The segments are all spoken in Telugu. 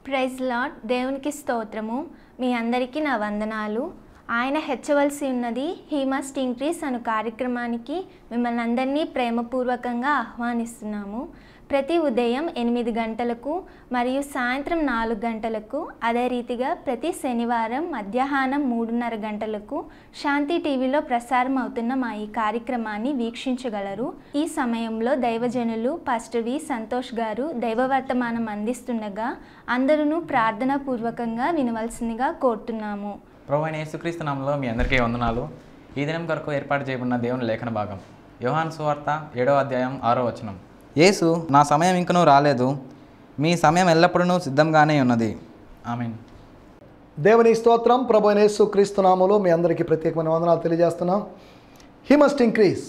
ప్రైజ్ లాడ్ దేవునికి స్తోత్రము మీ అందరికీ నా వందనాలు ఆయన హెచ్చవలసి ఉన్నది హీ మస్ట్ ఇంక్రీస్ అను కార్యక్రమానికి మిమ్మల్ని అందరినీ ప్రేమపూర్వకంగా ఆహ్వానిస్తున్నాము ప్రతి ఉదయం ఎనిమిది గంటలకు మరియు సాయంత్రం నాలుగు గంటలకు అదే రీతిగా ప్రతి శనివారం మధ్యాహ్నం మూడున్నర గంటలకు శాంతి టీవీలో ప్రసారం అవుతున్న మా ఈ కార్యక్రమాన్ని వీక్షించగలరు ఈ సమయంలో దైవజనులు పాస్టర్ వి సంతోష్ గారు దైవవర్తమానం అందిస్తుండగా అందరూ ప్రార్థనాపూర్వకంగా వినవలసిందిగా కోరుతున్నాము ప్రభు అయిన యేసుక్రీస్తు నామంలో మీ అందరికీ వందనాలు ఈ దినం కొరకు ఏర్పాటు చేయబడిన దేవుని లేఖన భాగం యోహాన్ సువార్త ఏడవ అధ్యాయం ఆరో వచనం యేసు నా సమయం ఇంకనూ రాలేదు మీ సమయం ఎల్లప్పుడూ సిద్ధంగానే ఉన్నది ఆమెన్ దేవుని స్తోత్రం ప్రభు అయిన యేసు క్రీస్తు నామములో మీ అందరికీ ప్రత్యేకమైన వందనాలు తెలియజేస్తున్నాం హీ మస్ట్ ఇంక్రీజ్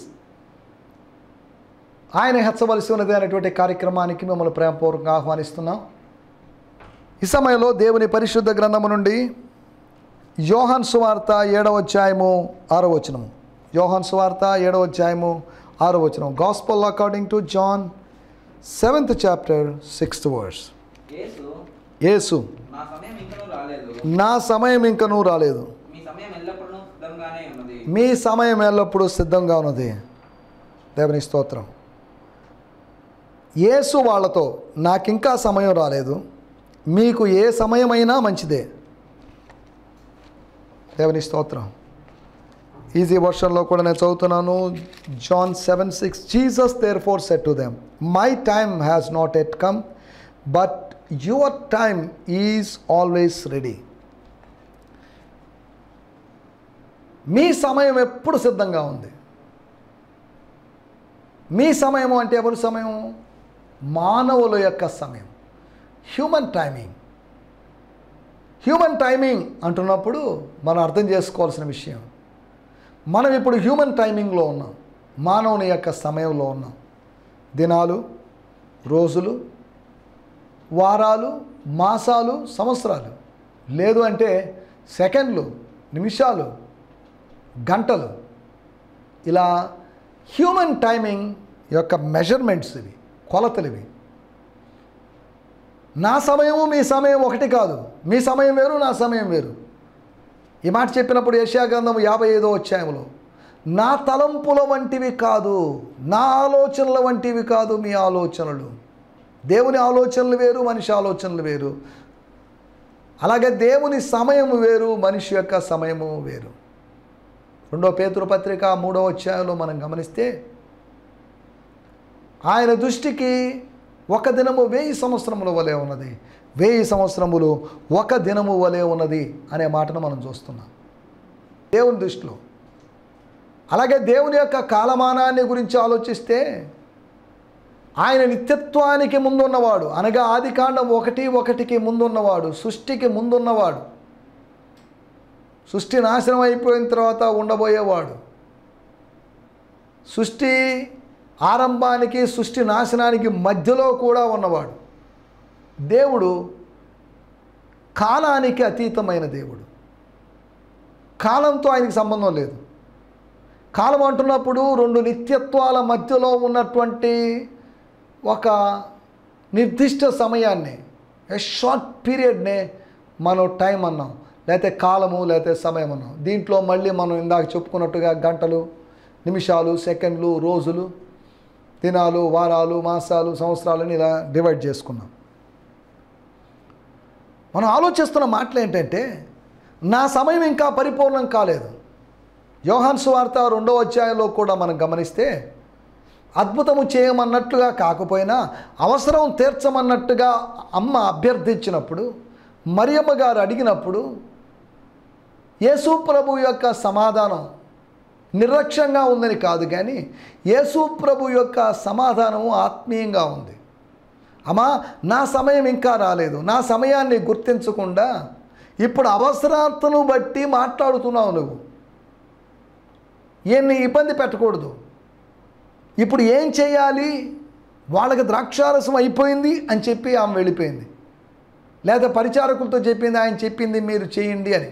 ఆయన హెచ్చవలసి ఉన్నది అనేటువంటి కార్యక్రమానికి మిమ్మల్ని ప్రేమపూర్వకంగా ఆహ్వానిస్తున్నాం ఈ సమయంలో దేవుని పరిశుద్ధ గ్రంథము నుండి యోహాన్ సువార్త ఏడవ అధ్యాయము ఆరో వచనము యోహాన్ సువార్త ఏడవ అధ్యాయము ఆరో వచనం gospel according to John seventh chapter sixth verse యేసు నా సమయం ఇంకనూ రాలేదు నా సమయం ఇంకనూ రాలేదు మీ సమయం ఎల్లప్పుడూ సిద్ధంగానే ఉన్నది మీ సమయం ఎల్లప్పుడూ సిద్ధంగా ఉన్నది దేవుని స్తోత్రం యేసు వాళ్ళతో నాకింకా సమయం రాలేదు మీకు ఏ సమయమైనా మంచిదే దేవుని స్తోత్రం ఈజీ వర్షన్లో కూడా నేను చదువుతున్నాను John seven six Jesus therefore said to them my time has not yet come but your time is always ready మీ సమయం ఎప్పుడు సిద్ధంగా ఉంది మీ సమయము అంటే ఎవరి సమయం మానవుల యొక్క సమయం హ్యూమన్ టైమింగ్ హ్యూమన్ టైమింగ్ అంటున్నప్పుడు మనం అర్థం చేసుకోవాల్సిన విషయం మనం ఇప్పుడు హ్యూమన్ టైమింగ్లో ఉన్నాం మానవుని యొక్క సమయంలో ఉన్నాం దినాలు రోజులు వారాలు మాసాలు సంవత్సరాలు లేదు అంటే సెకండ్లు నిమిషాలు గంటలు ఇలా హ్యూమన్ టైమింగ్ యొక్క మెజర్మెంట్స్ ఇవి కొలతలు ఇవి నా సమయము మీ సమయం ఒకటి కాదు మీ సమయం వేరు నా సమయం వేరు ఈ మాట చెప్పినప్పుడు ఏషియా గ్రంథం యాభై ఐదో అధ్యాయంలో నా తలంపుల వంటివి కాదు నా ఆలోచనల వంటివి కాదు మీ ఆలోచనలు దేవుని ఆలోచనలు వేరు మనిషి ఆలోచనలు వేరు అలాగే దేవుని సమయం వేరు మనిషి యొక్క సమయము వేరు రెండో పేతురు పత్రిక మూడో అధ్యాయంలో మనం గమనిస్తే ఆయన దృష్టికి ఒక దినము వెయ్యి సంవత్సరముల వలె ఉన్నది వెయ్యి సంవత్సరములు ఒక దినము వలె ఉన్నది అనే మాటను మనం చూస్తున్నాం దేవుని దృష్టిలో అలాగే దేవుని యొక్క కాలమానాన్ని గురించి ఆలోచిస్తే ఆయన నిత్యత్వానికి ముందున్నవాడు అనగా ఆదికాండం ఒకటి ఒకటికి ముందున్నవాడు సృష్టికి ముందున్నవాడు సృష్టి నాశనం అయిపోయిన తర్వాత ఉండబోయేవాడు సృష్టి ఆరంభానికి సృష్టి నాశనానికి మధ్యలో కూడా ఉన్నవాడు దేవుడు కాలానికి అతీతమైన దేవుడు కాలంతో ఆయనకి సంబంధం లేదు కాలం అంటున్నప్పుడు రెండు నిత్యత్వాల మధ్యలో ఉన్నటువంటి ఒక నిర్దిష్ట సమయాన్ని ఏ షార్ట్ పీరియడ్నే మనం టైం అన్నాం లేకపోతే కాలము లేకపోతే సమయం అన్నాం దీంట్లో మళ్ళీ మనం ఇందాక చెప్పుకున్నట్టుగా గంటలు నిమిషాలు సెకండ్లు రోజులు దినాలు వారాలు మాసాలు సంవత్సరాలని ఇలా డివైడ్ చేసుకున్నాం మనం ఆలోచిస్తున్న మాటలు ఏంటంటే నా సమయం ఇంకా పరిపూర్ణం కాలేదు యోహాన్ సువార్త రెండో అధ్యాయంలో కూడా మనం గమనిస్తే అద్భుతము చేయమన్నట్లుగా కాకపోయినా అవసరం తీర్చమన్నట్టుగా అమ్మ అభ్యర్థించినప్పుడు మరియమ్మ గారు అడిగినప్పుడు యేసు ప్రభు యొక్క సమాధానం నిర్లక్ష్యంగా ఉందని కాదు కానీ యేసు ప్రభు యొక్క సమాధానము ఆత్మీయంగా ఉంది అమ్మా నా సమయం ఇంకా రాలేదు నా సమయాన్ని గుర్తించకుండా ఇప్పుడు అవసరార్థను బట్టి మాట్లాడుతున్నావు నువ్వు ఈయన్ని ఇబ్బంది పెట్టకూడదు ఇప్పుడు ఏం చేయాలి వాళ్ళకి ద్రాక్షారసం అయిపోయింది అని చెప్పి ఆమె వెళ్ళిపోయింది లేదా పరిచారకులతో చెప్పింది ఆయన చెప్పింది మీరు చేయండి అని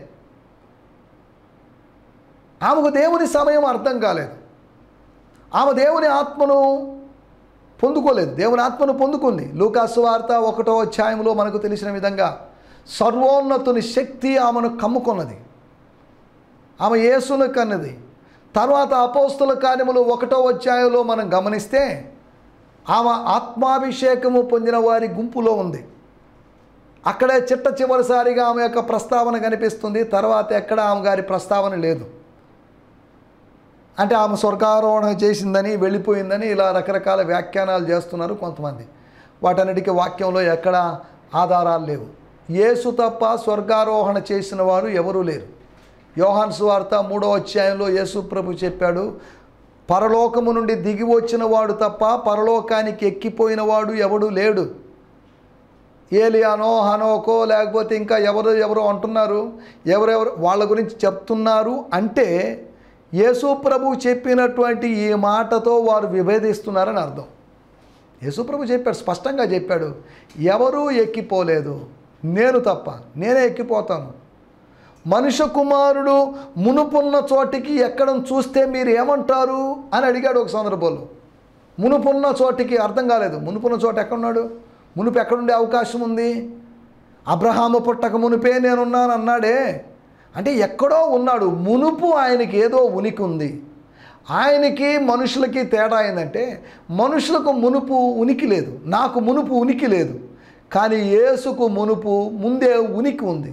ఆమెకు దేవుని సమయం అర్థం కాలేదు ఆమె దేవుని ఆత్మను పొందుకోలేదు దేవుని ఆత్మను పొందుకుంది లూకాసు వార్త ఒకటో అధ్యాయంలో మనకు తెలిసిన విధంగా సర్వోన్నతుని శక్తి ఆమెను కమ్ముకున్నది ఆమె యేసును కన్నది తర్వాత అపోస్తుల కార్యములు ఒకటో అధ్యాయంలో మనం గమనిస్తే ఆమె ఆత్మాభిషేకము పొందిన వారి గుంపులో ఉంది అక్కడే చిట్ట చివరిసారిగా ఆమె యొక్క ప్రస్తావన కనిపిస్తుంది తర్వాత ఎక్కడ ఆమె గారి ప్రస్తావన లేదు అంటే ఆమె స్వర్గారోహణ చేసిందని వెళ్ళిపోయిందని ఇలా రకరకాల వ్యాఖ్యానాలు చేస్తున్నారు కొంతమంది వాటన్నిటికీ వాక్యంలో ఎక్కడ ఆధారాలు లేవు యేసు తప్ప స్వర్గారోహణ చేసిన వారు ఎవరూ లేరు యోహాన్ సువార్త మూడో అధ్యాయంలో యేసు ప్రభు చెప్పాడు పరలోకము నుండి దిగి వచ్చిన వాడు తప్ప పరలోకానికి ఎక్కిపోయిన వాడు ఎవడు లేడు ఏలియానో హనోకో లేకపోతే ఇంకా ఎవరు ఎవరు అంటున్నారు ఎవరెవరు వాళ్ళ గురించి చెప్తున్నారు అంటే యేసు ప్రభు చెప్పినటువంటి ఈ మాటతో వారు విభేదిస్తున్నారని అర్థం యేసు ప్రభు చెప్పాడు స్పష్టంగా చెప్పాడు ఎవరూ ఎక్కిపోలేదు నేను తప్ప నేనే ఎక్కిపోతాను మనుష్య కుమారుడు మునుపున్న చోటికి ఎక్కడం చూస్తే మీరు ఏమంటారు అని అడిగాడు ఒక సందర్భంలో మునుపున్న చోటికి అర్థం కాలేదు మునుపున్న చోట ఎక్కడున్నాడు మునుపు ఎక్కడుండే అవకాశం ఉంది అబ్రహాము పుట్టక మునిపే నేనున్నాను అన్నాడే అంటే ఎక్కడో ఉన్నాడు మునుపు ఆయనకి ఏదో ఉనికి ఉంది ఆయనకి మనుషులకి తేడా ఏంటంటే మనుషులకు మునుపు ఉనికి లేదు నాకు మునుపు ఉనికి లేదు కానీ యేసుకు మునుపు ముందే ఉనికి ఉంది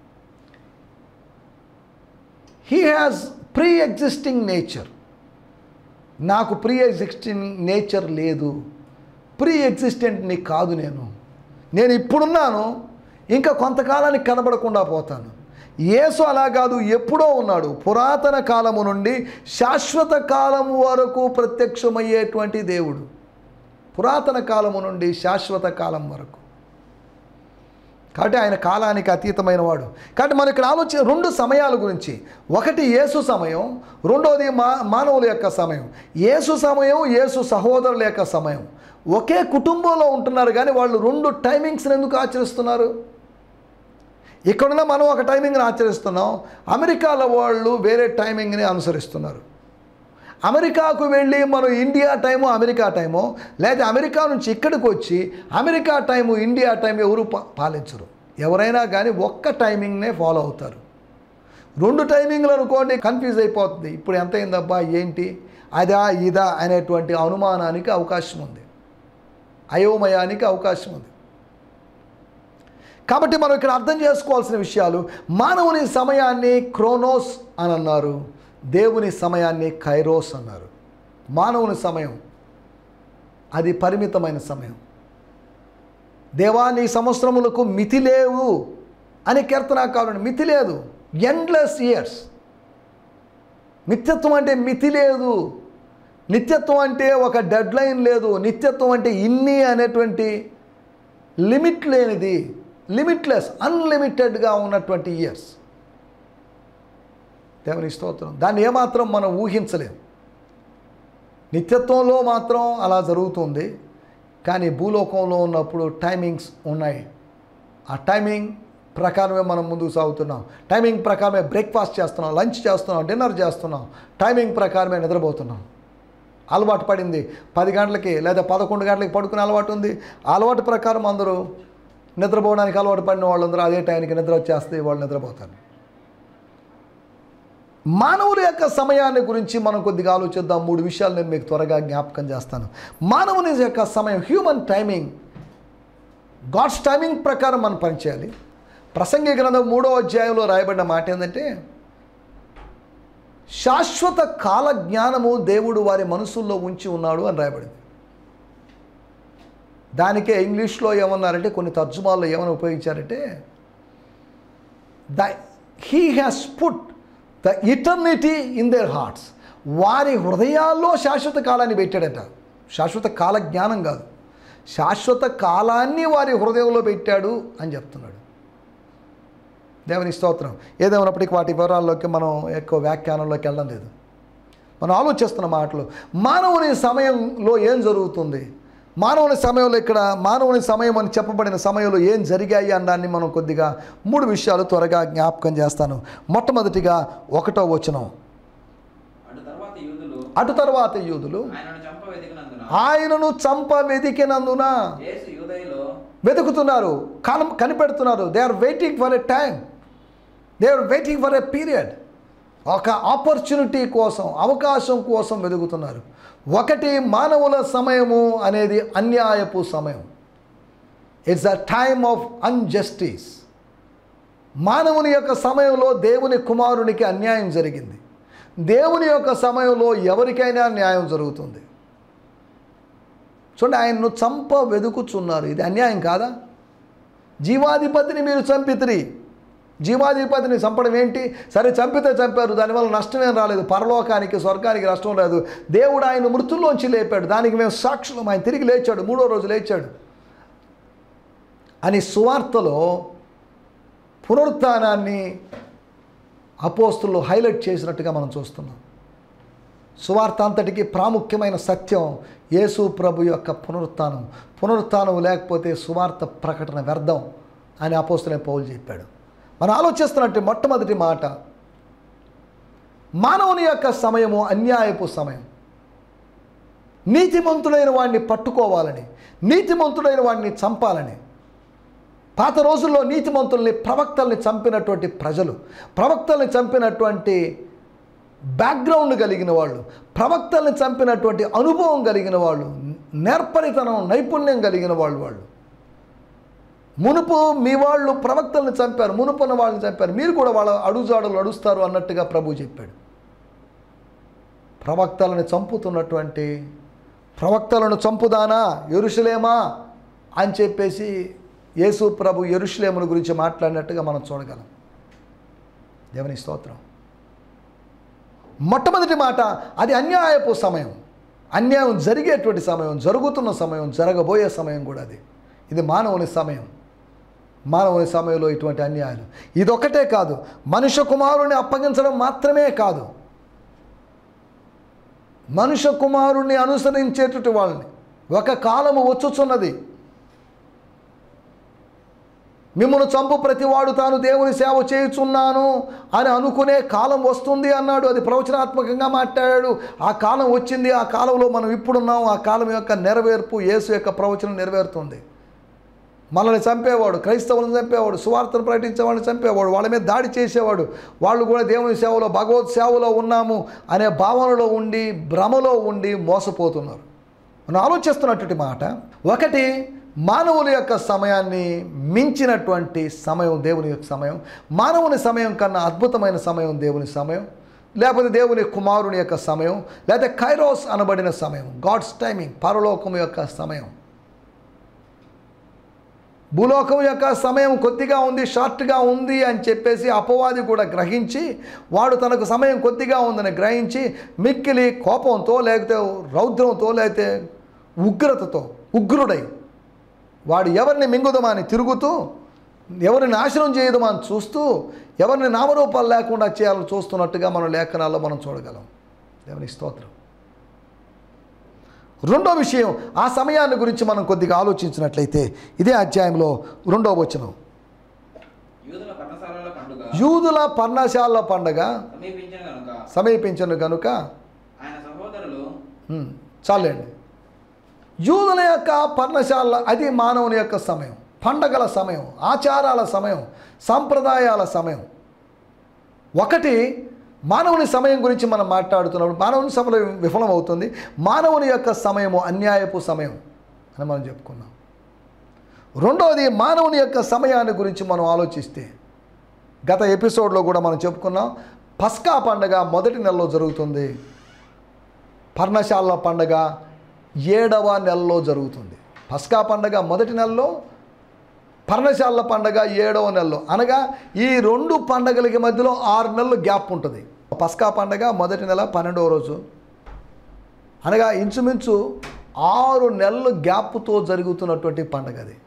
he has pre existing nature నాకు ప్రీ ఎగ్జిస్టింగ్ నేచర్ లేదు ప్రీ ఎగ్జిస్టెంట్ని కాదు నేను నేను ఇప్పుడున్నాను ఇంకా కొంతకాలానికి కనబడకుండా పోతాను యేసు అలా కాదు ఎప్పుడో ఉన్నాడు పురాతన కాలము నుండి శాశ్వత కాలము వరకు ప్రత్యక్షమయ్యేటువంటి దేవుడు పురాతన కాలము నుండి శాశ్వత కాలం వరకు కాబట్టి ఆయన కాలానికి అతీతమైన వాడు కాబట్టి మనం ఇక్కడ ఆలోచన రెండు సమయాల గురించి ఒకటి యేసు సమయం రెండోది మా మానవుల యొక్క సమయం యేసు సమయం యేసు సహోదరుల యొక్క సమయం ఒకే కుటుంబంలో ఉంటున్నారు కానీ వాళ్ళు రెండు టైమింగ్స్ని ఎందుకు ఆచరిస్తున్నారు ఇక్కడున్న మనం ఒక టైమింగ్ని ఆచరిస్తున్నాం అమెరికాలో వాళ్ళు వేరే టైమింగ్ని అనుసరిస్తున్నారు అమెరికాకు వెళ్ళి మనం ఇండియా టైము అమెరికా టైము లేదా అమెరికా నుంచి ఇక్కడికి వచ్చి అమెరికా టైము ఇండియా టైం ఎవరు పా- పాలించరు ఎవరైనా కానీ ఒక్క టైమింగ్నే ఫాలో అవుతారు రెండు టైమింగ్లు అనుకోండి కన్ఫ్యూజ్ అయిపోతుంది ఇప్పుడు ఎంత అయిందబ్బా ఏంటి అదా ఇదా అనేటువంటి అనుమానానికి అవకాశం ఉంది అయోమయానికి అవకాశం ఉంది కాబట్టి మనం ఇక్కడ అర్థం చేసుకోవాల్సిన విషయాలు మానవుని సమయాన్ని క్రోనోస్ అని అన్నారు దేవుని సమయాన్ని కైరోస్ అన్నారు మానవుని సమయం అది పరిమితమైన సమయం దేవా నీ సంవత్సరములకు మితి లేవు అని కీర్తనాకారుడు మితి లేదు ఎండ్లెస్ ఇయర్స్ నిత్యత్వం అంటే మితి లేదు నిత్యత్వం అంటే ఒక డెడ్ లైన్ లేదు నిత్యత్వం అంటే ఇన్ని అనేటువంటి లిమిట్ లేనిది లిమిట్లెస్ అన్లిమిటెడ్గా ఉన్నటువంటి ఇయర్స్ దేవుని స్తోత్రం దాన్ని ఏమాత్రం మనం ఊహించలేం నిత్యత్వంలో మాత్రం అలా జరుగుతుంది కానీ భూలోకంలో ఉన్నప్పుడు టైమింగ్స్ ఉన్నాయి ఆ టైమింగ్ ప్రకారమే మనం ముందుకు సాగుతున్నాం టైమింగ్ ప్రకారమే బ్రేక్ఫాస్ట్ చేస్తున్నాం లంచ్ చేస్తున్నాం డిన్నర్ చేస్తున్నాం టైమింగ్ ప్రకారమే నిద్రపోతున్నాం అలవాటు పడింది పది గంటలకి లేదా పదకొండు గంటలకి పడుకునే అలవాటు ఉంది ఆ అలవాటు ప్రకారం అందరూ నిద్రపోవడానికి అలవాటు పడిన వాళ్ళందరూ అదే టైంకి నిద్ర వచ్చేస్తే వాళ్ళు నిద్రపోతారు మానవుల యొక్క సమయాన్ని గురించి మనం కొద్దిగా ఆలోచిద్దాం మూడు విషయాలు నేను మీకు త్వరగా జ్ఞాపకం చేస్తాను మానవుని యొక్క సమయం హ్యూమన్ టైమింగ్ గాడ్స్ టైమింగ్ ప్రకారం మనం పనిచేయాలి ప్రసంగి గ్రంథం మూడో అధ్యాయంలో రాయబడిన మాట ఏంటంటే శాశ్వత కాల జ్ఞానము దేవుడు వారి మనసుల్లో ఉంచి ఉన్నాడు అని రాయబడింది దానికే ఇంగ్లీష్లో ఏమన్నారంటే కొన్ని తర్జుమాల్లో ఏమని ఉపయోగించారంటే the he has put the eternity in their hearts వారి హృదయాల్లో శాశ్వత కాలాన్ని పెట్టాడట శాశ్వత కాల జ్ఞానం కాదు శాశ్వత కాలాన్ని వారి హృదయంలో పెట్టాడు అని చెప్తున్నాడు దేవుని స్తోత్రం ఏదేమైనప్పటికీ వాటి వివరాల్లోకి మనం ఎక్కువ వ్యాఖ్యానంలోకి వెళ్ళడం లేదు మనం ఆలోచిస్తున్న మాటలు మానవుని సమయంలో ఏం జరుగుతుంది మానవుని సమయంలో ఇక్కడ మానవుని సమయం అని చెప్పబడిన సమయంలో ఏం జరిగాయి అన్నాన్ని మనం కొద్దిగా మూడు విషయాలు త్వరగా జ్ఞాపకం చేస్తాను మొట్టమొదటిగా ఒకటో వచనం అటు తర్వాత యూదులు అటు తర్వాత యూదులు ఆయనను చంప వెతికినందున ఆయనను చంప వెదికినందున యేసు యూదయలో వెతుకుతున్నారు కనం కనిపెడుతున్నారు they are waiting for a time they are waiting for a period ఒక ఆపర్చునిటీ కోసం అవకాశం కోసం వెతుకుతున్నారు ఒకటి మానవుల సమయము అనేది అన్యాయపు సమయం it's a time of injustice మానవుని యొక్క సమయంలో దేవుని కుమారునికి అన్యాయం జరిగింది దేవుని యొక్క సమయంలో ఎవరికైనా న్యాయం జరుగుతుంది చూడండి ఆయన్ను చంప వెదుకుచున్నారు ఇది అన్యాయం కాదా జీవాధిపతిని మీరు చంపితిరి జీవాధిపతిని చంపడం ఏంటి సరే చంపితే చంపారు దానివల్ల నష్టమేం రాలేదు పరలోకానికి స్వర్గానికి నష్టం లేదు దేవుడు ఆయన మృతుల్లోంచి లేపాడు దానికి మేము సాక్షులం ఆయన తిరిగి లేచాడు మూడో రోజు లేచాడు అని సువార్తలో పునరుత్థానాన్ని అపోస్తులు హైలైట్ చేసినట్టుగా మనం చూస్తున్నాం సువార్త అంతటికి ప్రాముఖ్యమైన సత్యం యేసు ప్రభు యొక్క పునరుత్థానం పునరుత్థానం లేకపోతే సువార్త ప్రకటన వ్యర్థం అని అపోస్తులే పౌలు చెప్పాడు మనం ఆలోచిస్తున్నట్టు మొట్టమొదటి మాట మానవుని యొక్క సమయము అన్యాయపు సమయం నీతిమంతుడైన వాడిని పట్టుకోవాలని నీతిమంతుడైన వాడిని చంపాలని పాత రోజుల్లో నీతిమంతుల్ని ప్రవక్తల్ని చంపినటువంటి ప్రజలు ప్రవక్తల్ని చంపినటువంటి బ్యాక్గ్రౌండ్ కలిగిన వాళ్ళు ప్రవక్తల్ని చంపినటువంటి అనుభవం కలిగిన వాళ్ళు నేర్పరితనం నైపుణ్యం కలిగిన వాళ్ళు వాళ్ళు మునుపు మీ వాళ్ళు ప్రవక్తల్ని చంపారు మునుపున్న వాళ్ళని చంపారు మీరు కూడా వాళ్ళ అడుగుజాడలు అడుస్తారు అన్నట్టుగా ప్రభు చెప్పాడు ప్రవక్తలను చంపుతున్నటువంటి ప్రవక్తలను చంపుదానా ఎరుషలేమా అని చెప్పేసి యేసు ప్రభు ఎరుషలేముల గురించి మాట్లాడినట్టుగా మనం చూడగలం దేవుని స్తోత్రం మొట్టమొదటి మాట అది అన్యాయపు సమయం అన్యాయం జరిగేటువంటి సమయం జరుగుతున్న సమయం జరగబోయే సమయం కూడా అది ఇది మానవుని సమయం మానవుని సమయంలో ఇటువంటి అన్యాయాలు ఇదొక్కటే కాదు మనుష్య కుమారుని అప్పగించడం మాత్రమే కాదు మనుష్య కుమారుణ్ణి అనుసరించేటటువంటి వాళ్ళని ఒక కాలము వచ్చుచున్నది మిమ్మల్ని చంపు ప్రతివాడు తాను దేవుని సేవ చేయుచున్నాను అని అనుకునే కాలం వస్తుంది అన్నాడు అది ప్రవచనాత్మకంగా మాట్లాడాడు ఆ కాలం వచ్చింది ఆ కాలంలో మనం ఇప్పుడున్నాం ఆ కాలం యొక్క నెరవేర్పు యేసు యొక్క ప్రవచనం నెరవేరుతుంది మనల్ని చంపేవాడు క్రైస్తవులను చంపేవాడు సువార్తను ప్రకటించేవాడిని చంపేవాడు వాళ్ళ మీద దాడి చేసేవాడు వాళ్ళు కూడా దేవుని సేవలో భగవత్ సేవలో ఉన్నాము అనే భావనలో ఉండి భ్రమలో ఉండి మోసపోతున్నారు మనం ఆలోచిస్తున్నటువంటి మాట ఒకటి మానవుల యొక్క సమయాన్ని మించినటువంటి సమయం దేవుని యొక్క సమయం మానవుని సమయం కన్నా అద్భుతమైన సమయం దేవుని సమయం లేకపోతే దేవుని కుమారుని యొక్క సమయం లేకపోతే కైరోస్ అనబడిన సమయం గాడ్స్ టైమింగ్ పరలోకం యొక్క సమయం భూలోకం యొక్క సమయం కొద్దిగా ఉంది షార్ట్గా ఉంది అని చెప్పేసి అపవాది కూడా గ్రహించి వాడు తనకు సమయం కొద్దిగా ఉందని గ్రహించి మిక్కిలి కోపంతో లేకపోతే రౌద్రంతో లేకపోతే ఉగ్రతతో ఉగ్రుడై వాడు ఎవరిని మింగుదమని తిరుగుతూ ఎవరిని నాశనం చేయదమని చూస్తూ ఎవరిని నామరూపాలు లేకుండా చేయాలని చూస్తున్నట్టుగా మన లేఖనాల్లో మనం చూడగలం దేవుని స్తోత్రం రెండో విషయం ఆ సమయాన్ని గురించి మనం కొద్దిగా ఆలోచించినట్లయితే ఇదే అధ్యాయంలో రెండో వచనం యూదుల పర్ణశాలల పండుగ యూదుల పర్ణశాల పండగ సమీపించిన కనుక సమీపించను కనుక ఆయన సహోదరులు ఉమ్, చాలండి యూదుల యొక్క పర్ణశాల అది మానవుని యొక్క సమయం పండగల సమయం ఆచారాల సమయం సాంప్రదాయాల సమయం ఒకటి మానవుని సమయం గురించి మనం మాట్లాడుతున్నప్పుడు మానవుని సమయం విఫలమవుతుంది మానవుని యొక్క సమయము అన్యాయపు సమయం అని మనం చెప్పుకున్నాం రెండవది మానవుని యొక్క సమయాన్ని గురించి మనం ఆలోచిస్తే గత ఎపిసోడ్లో కూడా మనం చెప్పుకున్నాం పస్కా పండగ మొదటి నెలలో జరుగుతుంది పర్ణశాల పండగ ఏడవ నెలలో జరుగుతుంది పస్కా పండగ మొదటి నెలలో పర్ణశాల పండగ ఏడవ నెలలో అనగా ఈ రెండు పండగలకి మధ్యలో ఆరు నెలలు గ్యాప్ ఉంటుంది పస్కా పండగ మొదటి నెల పన్నెండవ రోజు అనగా ఇంచుమించు ఆరు నెలలు గ్యాప్తో జరుగుతున్నటువంటి పండగ అది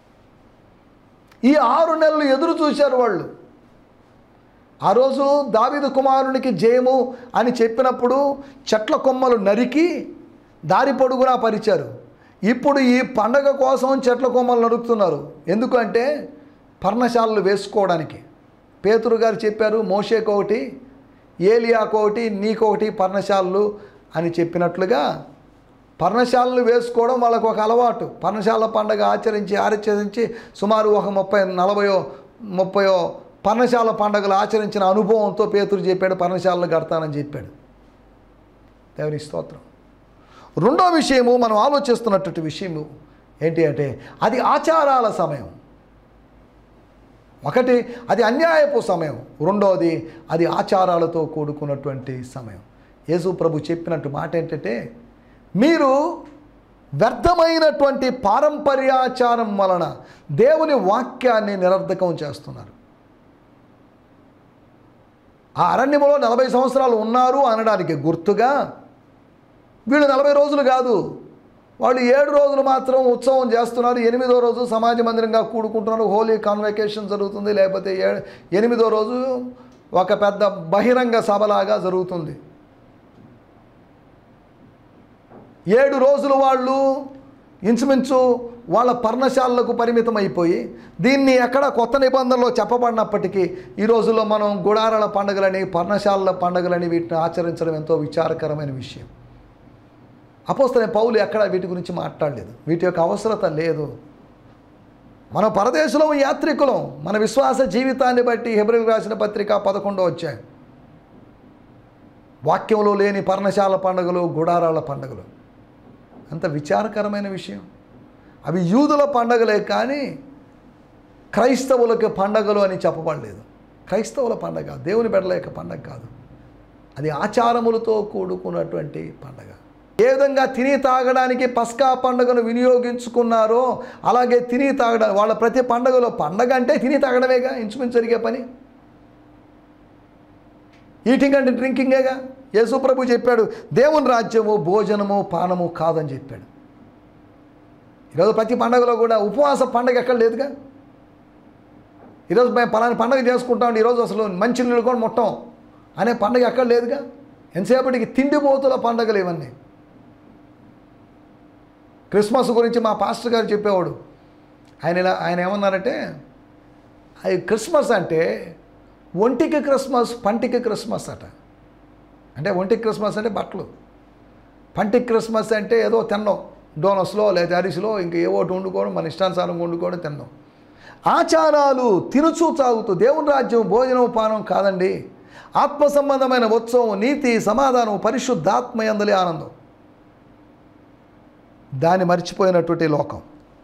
ఈ ఆరు నెలలు ఎదురు చూశారు వాళ్ళు ఆ రోజు దావీదు కుమారునికి జయము అని చెప్పినప్పుడు చెట్ల కొమ్మలు నరికి దారి పొడుగునా పరిచారు ఇప్పుడు ఈ పండగ కోసం చెట్ల కొమ్మలు నరుకుతున్నారు ఎందుకంటే పర్ణశాలలు వేసుకోవడానికి పేతురు గారు చెప్పారు మోషేకొకటి ఏలియాకొకటి నీకొకటి పర్ణశాలలు అని చెప్పినట్లుగా పర్ణశాలలు వేసుకోవడం వాళ్ళకు ఒక అలవాటు పర్ణశాల పండగ ఆచరించి ఆచరించి సుమారు ఒక ముప్పై నలభయో ముప్పయో పర్ణశాల పండుగలు ఆచరించిన అనుభవంతో పేతురు చెప్పాడు పర్ణశాలలు కడతానని చెప్పాడు దేవుని స్తోత్రం రెండో విషయము మనం ఆలోచిస్తున్నటువంటి విషయము ఏంటి అంటే అది ఆచారాల సమయం ఒకటి అది అన్యాయపు సమయం రెండవది అది ఆచారాలతో కూడుకున్నటువంటి సమయం యేసు ప్రభు చెప్పినట్టు మాట ఏంటంటే మీరు వ్యర్థమైనటువంటి పారంపర్యాచారం వలన దేవుని వాక్యాన్ని నిరర్ధకం చేస్తున్నారు ఆ అరణ్యములో నలభై సంవత్సరాలు ఉన్నారు అనడానికి గుర్తుగా వీళ్ళు నలభై రోజులు కాదు వాళ్ళు ఏడు రోజులు మాత్రం ఉత్సవం చేస్తున్నారు ఎనిమిదో రోజు సమాజ మందిరంగా కూడుకుంటున్నారు హోలీ కాన్వకేషన్ జరుగుతుంది లేకపోతే ఏ ఎనిమిదో రోజు ఒక పెద్ద బహిరంగ సభలాగా జరుగుతుంది ఏడు రోజులు వాళ్ళు ఇంచుమించు వాళ్ళ పర్ణశాలలకు పరిమితం అయిపోయి దీన్ని ఎక్కడ కొత్త నిబంధనలో చెప్పబడినప్పటికీ ఈ రోజుల్లో మనం గుడారాల పండుగలని పర్ణశాలల పండుగలని వీటిని ఆచరించడం ఎంతో విచారకరమైన విషయం అపోస్తలైన పౌలు ఎక్కడ వీటి గురించి మాట్లాడలేదు వీటి యొక్క అవసరత లేదు మన పరదేశంలో యాత్రికులం మన విశ్వాస జీవితాన్ని బట్టి హెబ్రిల్ రాసిన పత్రిక పదకొండో వచ్చాయి వాక్యంలో లేని పర్ణశాల పండుగలు గుడారాల పండుగలు అంత విచారకరమైన విషయం అవి యూదుల పండగలే కానీ క్రైస్తవులకి పండగలు అని చెప్పబడలేదు క్రైస్తవుల పండగ దేవుని బిడ్డల యొక్క పండగ కాదు అది ఆచారములతో కూడుకున్నటువంటి పండగ ఏ విధంగా తిని తాగడానికి పస్కా పండుగను వినియోగించుకున్నారో అలాగే తిని తాగడం వాళ్ళ ప్రతి పండుగలో పండగ అంటే తిని తాగడమేగా ఇంచుమించు జరిగే పని ఈటింగ్ అంటే డ్రింకింగేగా యేసు ప్రభు చెప్పాడు దేవుని రాజ్యము భోజనము పానము కాదని చెప్పాడు ఈరోజు ప్రతి పండగలో కూడా ఉపవాస పండగ ఎక్కడ లేదుగా ఈరోజు మేము పలాని పండగ చేసుకుంటాం ఈరోజు అసలు మంచి నీళ్ళు కూడా ముట్టం అనే పండగ ఎక్కడ లేదుగా ఎంతసేపటికి తిండిపోతుల పండగలు ఇవన్నీ క్రిస్మస్ గురించి మా పాస్టర్ గారు చెప్పేవాడు ఆయన ఇలా ఆయన ఏమన్నారంటే అది క్రిస్మస్ అంటే ఒంటికి క్రిస్మస్ పంటికి క్రిస్మస్ అట అంటే ఒంటికి క్రిస్మస్ అంటే బట్టలు పంటికి క్రిస్మస్ అంటే ఏదో తిన్నాం డోనస్లో లేదా అరిసిలో ఇంకా ఏవో ఒకటి వండుకోవడం మన ఇష్టానుసారంగా వండుకోవడం తిన్నాం ఆచారాలు తినుచూ తాగుతూ దేవుని రాజ్యం భోజనం పానం కాదండి ఆత్మ సంబంధమైన ఉత్సవం నీతి సమాధానం పరిశుద్ధాత్మ ఎందలి ఆనందం దాన్ని మర్చిపోయినటువంటి లోకం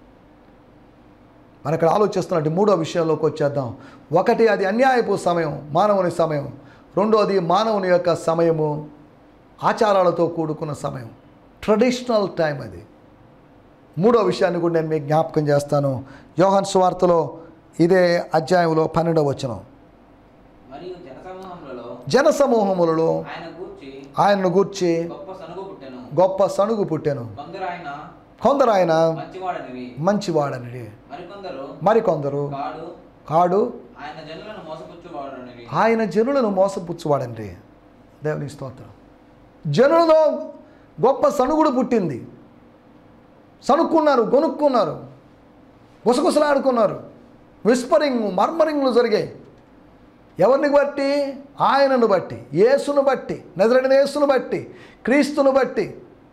మన ఇక్కడ ఆలోచిస్తున్నట్టు మూడో విషయంలోకి వచ్చేద్దాం ఒకటి అది అన్యాయపు సమయం మానవుని సమయం రెండోది మానవుని యొక్క సమయము ఆచారాలతో కూడుకున్న సమయం ట్రెడిషనల్ టైం అది మూడో విషయాన్ని కూడా నేను మీకు జ్ఞాపకం చేస్తాను యోహన్ సువార్తలో ఇదే అధ్యాయంలో పన్నెండవ వచనం మరియు జనసమూహములలో జనసమూహములలో ఆయన గూర్చి ఆయనను గూర్చి గొప్ప సనుగు పుట్టెను గొప్ప సణుగు పుట్టెను కొందరు ఆయన కొందరు ఆయన మంచివాడనివి మంచివాడనిడి మరికొందరు మరికొందరు కాడు కాడు ఆయన జనులను మోసపుచ్చువాడనివి ఆయన జనులను మోసపుచ్చువాడండి దేవుని స్తోత్రం జనులలో గొప్ప సణుగుడు పుట్టింది సణుక్కున్నారు గొనుక్కున్నారు గుసగుసలాడుకున్నారు విస్పరింగ్ మర్మరింగ్లు జరిగాయి ఎవరిని బట్టి ఆయనను బట్టి యేసును బట్టి నజరడిన యేసును బట్టి క్రీస్తును బట్టి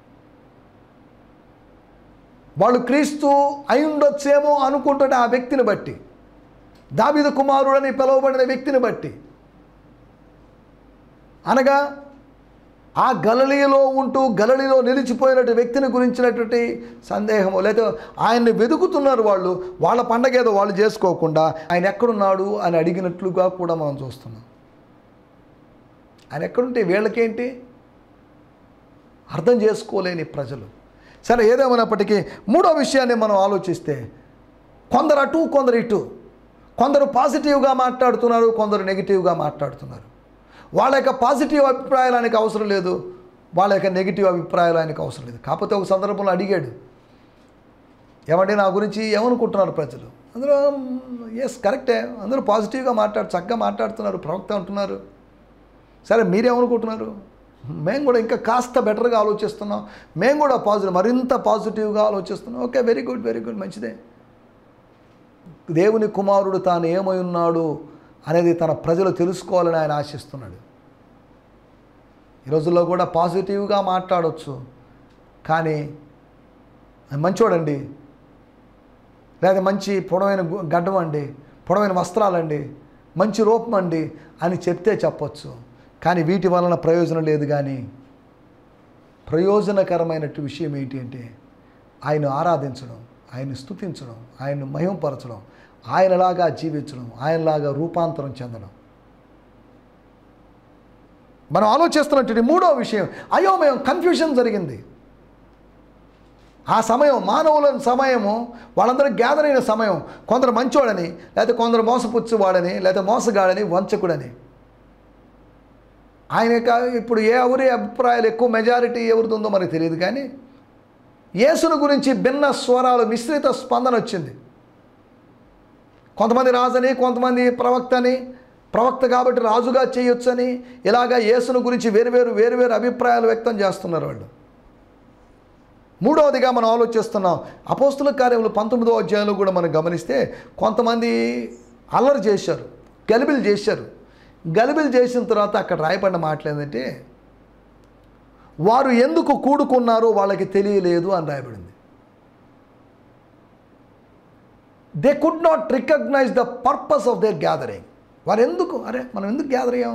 వాళ్ళు క్రీస్తు అయి ఉండొచ్చేమో అనుకుంటున్న ఆ వ్యక్తిని బట్టి దావిద కుమారుడని పిలువబడిన వ్యక్తిని బట్టి అనగా ఆ గలలీలో ఉంటూ గలలీలో నిలిచిపోయినటువంటి వ్యక్తిని గురించినటువంటి సందేహము లేదా ఆయన్ని వెతుకుతున్నారు వాళ్ళు వాళ్ళ పండగ ఏదో వాళ్ళు చేసుకోకుండా ఆయన ఎక్కడున్నాడు అని అడిగినట్లుగా కూడా మనం చూస్తున్నాం ఆయన ఎక్కడుంటే వీళ్ళకేంటి అర్థం చేసుకోలేని ప్రజలు సరే ఏదేమైనప్పటికీ మూడో విషయాన్ని మనం ఆలోచిస్తే కొందరు అటు కొందరు ఇటు కొందరు పాజిటివ్గా మాట్లాడుతున్నారు కొందరు నెగిటివ్గా మాట్లాడుతున్నారు వాళ్ళ యొక్క పాజిటివ్ అభిప్రాయాలు ఆయనకు అవసరం లేదు వాళ్ళ యొక్క నెగిటివ్ అభిప్రాయాలు ఆయనకు అవసరం లేదు కాకపోతే ఒక సందర్భంలో అడిగాడు ఏమంటే నా గురించి ఏమనుకుంటున్నారు ప్రజలు అందులో ఎస్ కరెక్టే అందరూ పాజిటివ్గా మాట్లాడు చక్కగా మాట్లాడుతున్నారు ప్రవక్త అంటున్నారు సరే మీరేమనుకుంటున్నారు మేము కూడా ఇంకా కాస్త బెటర్గా ఆలోచిస్తున్నాం మేము కూడా పాజిటివ్ మరింత పాజిటివ్గా ఆలోచిస్తున్నాం okay very good very good మంచిదే దేవుని కుమారుడు తాను ఏమై ఉన్నాడు అనేది తన ప్రజలు తెలుసుకోవాలని ఆయన ఆశిస్తున్నాడు ఈ రోజుల్లో కూడా పాజిటివ్గా మాట్లాడవచ్చు కానీ ఆయన మంచోడండి లేదా మంచి పొడవైన గు- గడ్డం అండి పొడవైన వస్త్రాలండి మంచి రూపం అండి అని చెప్తే చెప్పొచ్చు కానీ వీటి వలన ప్రయోజనం లేదు కానీ ప్రయోజనకరమైనట్టు విషయం ఏంటి అంటే ఆయన ఆరాధించడం ఆయన్ని స్తుతించడం ఆయన్ని మహింపరచడం ఆయనలాగా జీవించడం ఆయనలాగా రూపాంతరం చెందడం మనం ఆలోచిస్తున్నటువంటి మూడో విషయం అయోమయం కన్ఫ్యూషన్ జరిగింది ఆ సమయం మానవుల సమయము వాళ్ళందరూ గ్యాదర్ అయిన సమయం కొందరు మంచోడని లేకపోతే కొందరు మోసపుచ్చువాడని లేకపోతే మోసగాడని వంచకుడని ఆయన యొక్క ఇప్పుడు ఏ ఎవరి అభిప్రాయాలు ఎక్కువ మెజారిటీ ఎవరిది ఉందో మనకు తెలియదు కానీ యేసును గురించి భిన్న స్వరాలు మిశ్రిత స్పందన వచ్చింది కొంతమంది రాజని కొంతమంది ప్రవక్తని ప్రవక్త కాబట్టి రాజుగా చేయొచ్చని ఇలాగా యేసును గురించి వేరువేరు వేరువేరు అభిప్రాయాలు వ్యక్తం చేస్తున్నారు వాళ్ళు మూడవదిగా మనం ఆలోచిస్తున్నాం అపోస్తుల కార్యములు పంతొమ్మిదో అధ్యాయంలో కూడా మనం గమనిస్తే కొంతమంది అల్లరి చేశారు గలిబిలు చేశారు గలిబిలు చేసిన తర్వాత అక్కడ రాయబడిన మాటలు ఏంటంటే వారు ఎందుకు కూడుకున్నారో వాళ్ళకి తెలియలేదు అని రాయబడింది they could not recognise the purpose of their gathering వారు ఎందుకు అరే మనం ఎందుకు గ్యాదర్ అయ్యాం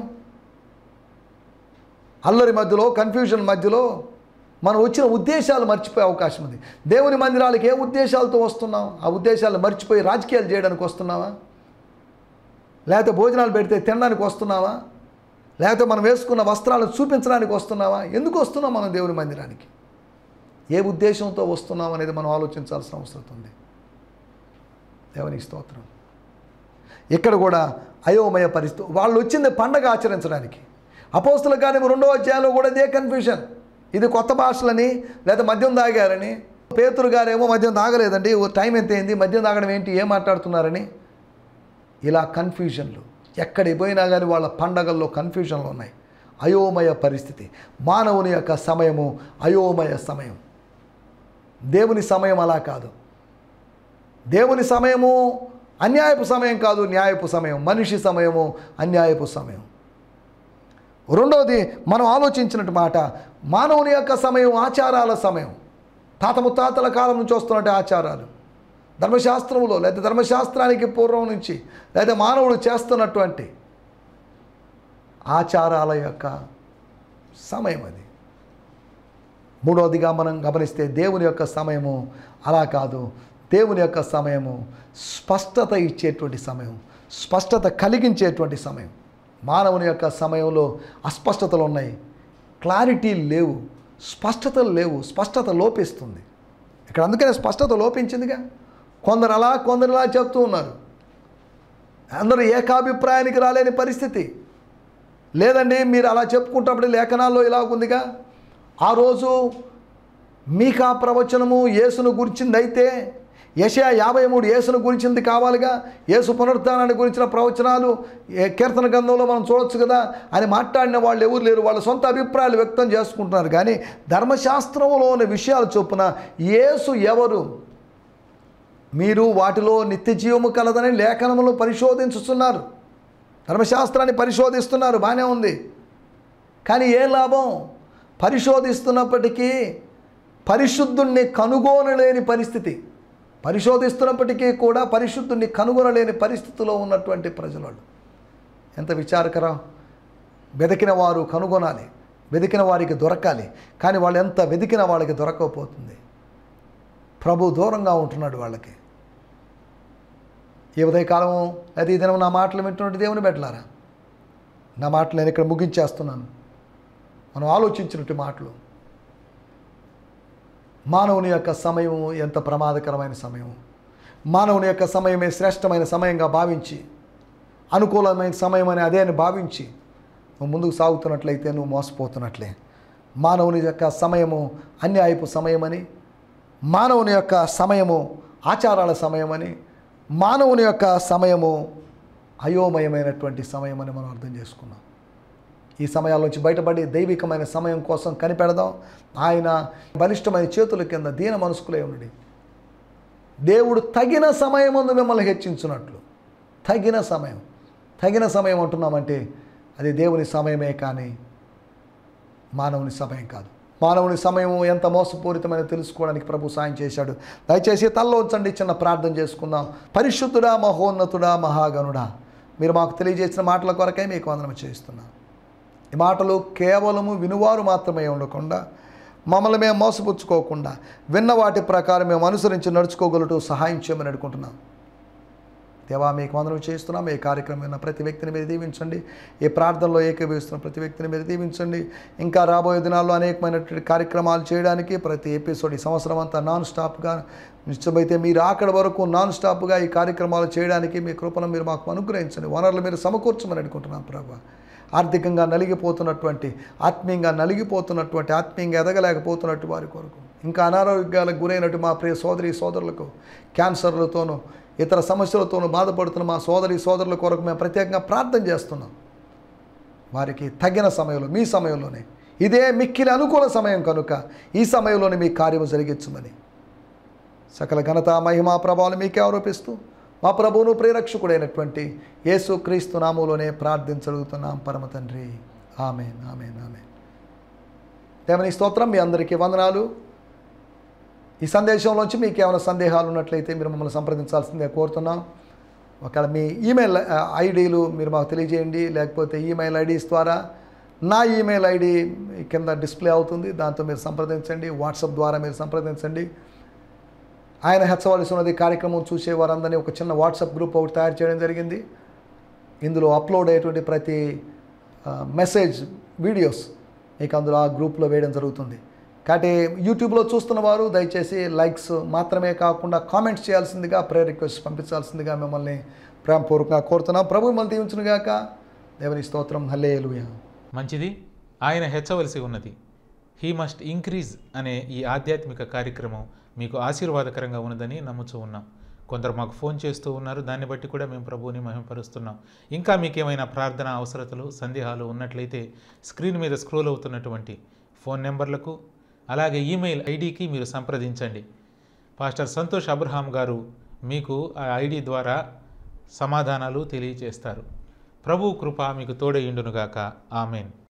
అల్లరి మధ్యలో కన్ఫ్యూజన్ మధ్యలో మనం వచ్చిన ఉద్దేశాలు మర్చిపోయే అవకాశం ఉంది దేవుని మందిరాలకు ఏ ఉద్దేశాలతో వస్తున్నాం ఆ ఉద్దేశాలు మర్చిపోయి రాజకీయాలు చేయడానికి వస్తున్నావా లేకపోతే భోజనాలు పెడితే తినడానికి వస్తున్నావా లేకపోతే మనం వేసుకున్న వస్త్రాలను చూపించడానికి వస్తున్నావా ఎందుకు వస్తున్నాం మనం దేవుని మందిరానికి ఏ ఉద్దేశంతో వస్తున్నాం అనేది మనం ఆలోచించాల్సిన అవసరం ఉంది దేవునికి స్తోత్రం ఇక్కడ కూడా అయోమయ పరిస్థితి వాళ్ళు వచ్చింది పండగ ఆచరించడానికి అపోస్తుల కార్యం రెండో అధ్యాయంలో కూడా ఇదే కన్ఫ్యూజన్ ఇది కొత్త భాషలని లేదా మద్యం తాగారని పేతురు గారేమో మద్యం తాగలేదండి ఓ టైం ఎంత అయింది మద్యం తాగడం ఏంటి ఏం మాట్లాడుతున్నారని ఇలా కన్ఫ్యూజన్లు ఎక్కడికి పోయినా కానీ వాళ్ళ పండగల్లో కన్ఫ్యూజన్లు ఉన్నాయి అయోమయ పరిస్థితి మానవుని యొక్క సమయము అయోమయ సమయం దేవుని సమయం అలా కాదు దేవుని సమయము అన్యాయపు సమయం కాదు న్యాయపు సమయం మనిషి సమయము అన్యాయపు సమయం రెండవది మనం ఆలోచించినట్టు మాట మానవుని యొక్క సమయం ఆచారాల సమయం తాత ముత్తాతల కాలం నుంచి వస్తున్నట్టు ఆచారాలు ధర్మశాస్త్రములో లేదా ధర్మశాస్త్రానికి పూర్వం నుంచి లేదా మానవుడు చేస్తున్నటువంటి ఆచారాల యొక్క సమయం అది మూడవదిగా మనం గమనిస్తే దేవుని యొక్క సమయము అలా కాదు దేవుని యొక్క సమయము స్పష్టత ఇచ్చేటువంటి సమయం స్పష్టత కలిగించేటువంటి సమయం మానవుని యొక్క సమయంలో అస్పష్టతలు ఉన్నాయి క్లారిటీ లేవు స్పష్టతలు లేవు స్పష్టత లోపిస్తుంది ఇక్కడ అందుకనే స్పష్టత లోపించిందిగా కొందరు అలా కొందరు ఇలా చెప్తూ ఉన్నారు అందరూ ఏకాభిప్రాయానికి రాలేని పరిస్థితి లేదండి మీరు అలా చెప్పుకుంటప్పుడు లేఖనాల్లో ఇలా ఉందిగా ఆ రోజు మీకా ప్రవచనము యేసును గురించింది అయితే యశయా యాభై మూడు యేసును గురించింది కావాలిగా యేసు పునరుద్ధానాన్ని గురించిన ప్రవచనాలు ఏ కీర్తన గ్రంథంలో మనం చూడొచ్చు కదా అని మాట్లాడిన వాళ్ళు ఎవరు లేరు వాళ్ళ సొంత అభిప్రాయాలు వ్యక్తం చేసుకుంటున్నారు కానీ ధర్మశాస్త్రంలోని విషయాలు చొప్పున యేసు ఎవరు మీరు వాటిలో నిత్య జీవము కలదని లేఖనములు పరిశోధించుతున్నారు ధర్మశాస్త్రాన్ని పరిశోధిస్తున్నారు బాగానే ఉంది కానీ ఏ లాభం పరిశోధిస్తున్నప్పటికీ పరిశుద్ధుణ్ణి కనుగొనలేని పరిస్థితి పరిశోధిస్తున్నప్పటికీ కూడా పరిశుద్ధుణ్ణి కనుగొనలేని పరిస్థితిలో ఉన్నటువంటి ప్రజలు వాళ్ళు. ఎంత విచారకరం వెతికిన వారు కనుగొనాలి వెతికిన వారికి దొరకాలి కానీ వాళ్ళు ఎంత వెతికిన వాళ్ళకి దొరకకపోతుంది ప్రభు దూరంగా ఉంటున్నాడు వాళ్ళకి ఈ ఉదయకాలం అయితే ఈ దినం నా మాటలు వింటున్నట్టు దేవుని పెట్టలారా నా మాటలు నేను ఇక్కడ ముగించేస్తున్నాను మనం ఆలోచించినట్టు మాటలు మానవుని యొక్క సమయం ఎంత ప్రమాదకరమైన సమయం మానవుని యొక్క సమయమే శ్రేష్టమైన సమయంగా భావించి అనుకూలమైన సమయం అని అదే అని భావించి నువ్వు ముందుకు సాగుతున్నట్లయితే నువ్వు మోసపోతున్నట్లే మానవుని యొక్క సమయము అన్యాయపు సమయమని మానవుని యొక్క సమయము ఆచారాల సమయమని మానవుని యొక్క సమయము అయోమయమైనటువంటి సమయం అని మనం అర్థం చేసుకున్నాం ఈ సమయాల్లోంచి బయటపడి దైవికమైన సమయం కోసం కనిపెడదాం ఆయన బలిష్టమైన చేతుల కింద దీన మనసుకులే ఉండి దేవుడు తగిన సమయమందు మిమ్మల్ని హెచ్చించున్నట్లు తగిన సమయం తగిన సమయం అంటున్నామంటే అది దేవుని సమయమే కానీ మానవుని సమయం కాదు మానవుని సమయం ఎంత మోసపూరితమైన తెలుసుకోవడానికి ప్రభు సాయం చేశాడు దయచేసి తల్లో ఉంచండి చిన్న ప్రార్థన చేసుకుందాం పరిశుద్ధుడా మహోన్నతుడా మహాగణుడా మీరు మాకు తెలియజేసిన మాటల కొరకై మీకు వందనం చేస్తున్నాం ఈ మాటలు కేవలము వినువారు మాత్రమే ఉండకుండా మమ్మల్ని మేము మోసపుచ్చుకోకుండా విన్న వాటి ప్రకారం మేము అనుసరించి నడుచుకోగలటూ సహాయం చేయమని అడుగుకుంటున్నాం దేవా మీకు వందనం చేస్తున్నాం ఈ కార్యక్రమం విన్న ప్రతి వ్యక్తిని మీరు దీవించండి ఈ ప్రార్థనలో ఏకీభవిస్తున్న ప్రతి వ్యక్తిని మీరు దీవించండి ఇంకా రాబోయే దినాల్లో అనేకమైనటువంటి కార్యక్రమాలు చేయడానికి ప్రతి ఎపిసోడ్ ఈ సంవత్సరం అంతా నాన్ స్టాప్గా నిశ్చయమైతే మీరు అక్కడి వరకు నాన్ స్టాప్గా ఈ కార్యక్రమాలు చేయడానికి మీ కృపను మీరు మాకు అనుగ్రహించండి వనరులు మీరు సమకూర్చమని అనుకుంటున్నాం ప్రభా ఆర్థికంగా నలిగిపోతున్నటువంటి ఆత్మీయంగా నలిగిపోతున్నటువంటి ఆత్మీయంగా ఎదగలేకపోతున్నట్టు వారి కొరకు ఇంకా అనారోగ్యాలకు గురైనట్టు మా ప్రియ సోదరి సోదరులకు క్యాన్సర్లతోనూ ఇతర సమస్యలతోనూ బాధపడుతున్న మా సోదరి సోదరుల కొరకు మేము ప్రత్యేకంగా ప్రార్థన చేస్తున్నాం వారికి తగిన సమయంలో మీ సమయంలోనే ఇదే మిక్కిలి అనుకూల సమయం కనుక ఈ సమయంలోనే మీ కార్యము జరిగించమని సకల ఘనత మహిమా ప్రభావాలు మీకే ఆరోపిస్తూ మా ప్రభువును ప్రేరక్షకుడైనటువంటి యేసు క్రీస్తు నామంలోనే ప్రార్థించగలుగుతున్నాం పరమ తండ్రి ఆమెన్ ఆమెన్ ఆమెన్ దేవుని స్తోత్రం మీ అందరికీ వందనాలు ఈ సందేశంలోంచి మీకు ఏమైనా సందేహాలు ఉన్నట్లయితే మీరు మమ్మల్ని సంప్రదించాల్సిందే కోరుతున్నాం ఒకవేళ మీ ఈమెయిల్ ఆ, ఐడీలు మీరు మాకు తెలియజేయండి లేకపోతే ఈమెయిల్ ఐడీస్ ద్వారా నా ఈమెయిల్ ఐడి కింద డిస్ప్లే అవుతుంది దాంతో మీరు సంప్రదించండి వాట్సాప్ ద్వారా మీరు సంప్రదించండి ఆయన హెచ్చవలసి ఉన్నది కార్యక్రమం చూసే వారందరినీ ఒక చిన్న వాట్సాప్ గ్రూప్ ఒకటి తయారు చేయడం జరిగింది ఇందులో అప్లోడ్ అయ్యేటువంటి ప్రతి ఆ, మెసేజ్ వీడియోస్ మీకు అందులో ఆ గ్రూప్లో వేయడం జరుగుతుంది కాబట్టి యూట్యూబ్లో చూస్తున్న వారు దయచేసి లైక్స్ మాత్రమే కాకుండా కామెంట్స్ చేయాల్సిందిగా ప్రేయర్ రిక్వెస్ట్ పంపించాల్సిందిగా మిమ్మల్ని ప్రేమపూర్వకంగా కోరుతున్నాం ప్రభు మిమ్మల్ని దీవించునుగాక దేవుని స్తోత్రం హల్లేలుయా మంచిది ఆయన హెచ్చవలసి ఉన్నది హీ మస్ట్ ఇంక్రీజ్ అనే ఈ ఆధ్యాత్మిక కార్యక్రమం మీకు ఆశీర్వాదకరంగా ఉన్నదని నమ్ముతూ ఉన్నాం కొందరు మాకు ఫోన్ చేస్తూ ఉన్నారు దాన్ని బట్టి కూడా మేము ప్రభువుని మహిమపరుస్తున్నాం ఇంకా మీకు ఏమైనా ప్రార్థన అవసరతలు సందేహాలు ఉన్నట్లయితే స్క్రీన్ మీద స్క్రోల్ అవుతున్నటువంటి ఫోన్ నెంబర్లకు అలాగే ఈమెయిల్ ఐడికి మీరు సంప్రదించండి పాస్టర్ సంతోష్ అబ్రహాం గారు మీకు ఆ ఐడి ద్వారా సమాధానాలు తెలియజేస్తారు ప్రభు కృప మీకు తోడయుండునుగాక ఆమెన్